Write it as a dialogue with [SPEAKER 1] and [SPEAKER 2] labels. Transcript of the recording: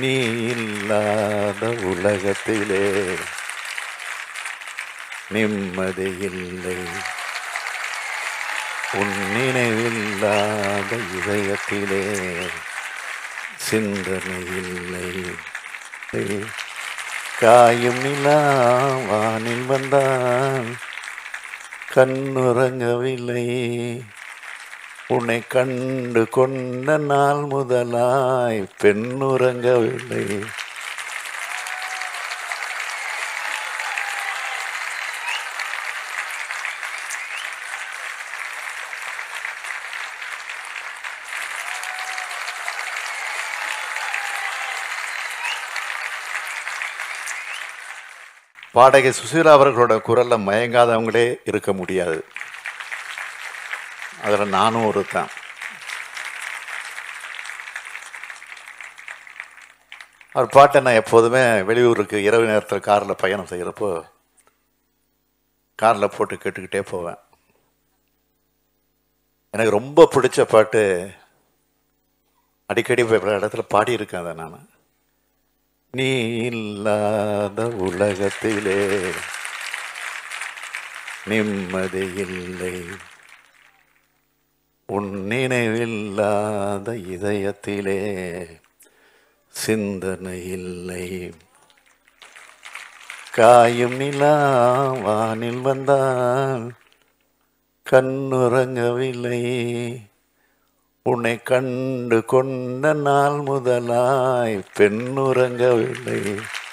[SPEAKER 1] நீ இல்லாத உலகத்திலே நிம்மதி இல்லை உன் நினைவில்லாத இதயத்திலே சிந்தனை இல்லை காயும் நிலா வானில் வந்தான் கண்ணுறங்கவில்லை உன்னை கண்டு கொண்ட நாள் முதலாய் பெண்ணுறங்கவில்லை பாடகி சுசீலா அவர்களோட குரல்ல மயங்காதவங்களே இருக்க முடியாது அதில் நானும் ஒருத்தன் அவர் பாட்டை நான் எப்போதுமே வெளியூருக்கு இரவு நேரத்தில் காரில் பயணம் செய்கிறப்போ காரில் போட்டு கேட்டுக்கிட்டே போவேன் எனக்கு ரொம்ப பிடிச்ச பாட்டு அடிக்கடி பல இடத்துல பாடியிருக்கேன் அதை நான் நீ இல்லாத உலகத்திலே நிம்மதி இல்லை உன் நினைவில்லாத இதயத்திலே சிந்தனை இல்லை காயும் நிலா வானில் வந்தால் கண்ணுறங்கவில்லை உன்னை கண்டு கொண்ட நாள் முதலாய் பெண்ணுறங்கவில்லை